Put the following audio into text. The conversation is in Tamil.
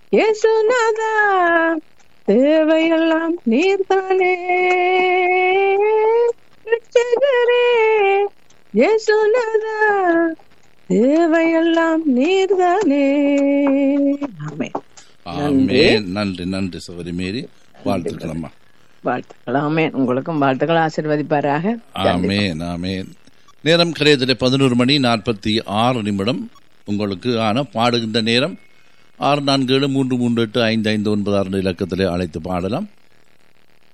இயேசுநாதா தேவையெல்லாம் நீர்தானே ரட்சகரே இயேசுநாதா தேவையெல்லாம் நீர்தானே ஆமே ஆமென் நன்றி நன்றி சகோதரி மேரி வாழ்த்துக்கள் அம்மா வாழ்த்துக்கள் ஆமேன் உங்களுக்கும் வாழ்த்துக்கள் ஆசீர்வதிப்பாராக ஆமேன் ஆமேன் நேரம் கரையத்திலே பதினோரு மணி நாற்பத்தி ஆறு நிமிடம் உங்களுக்கு ஆன பாடுகின்ற நேரம் ஆறு நான்கு ஏழு மூன்று மூன்று எட்டு ஐந்து ஐந்து ஒன்பது ஆறு இலக்கத்திலே அழைத்து பாடலாம்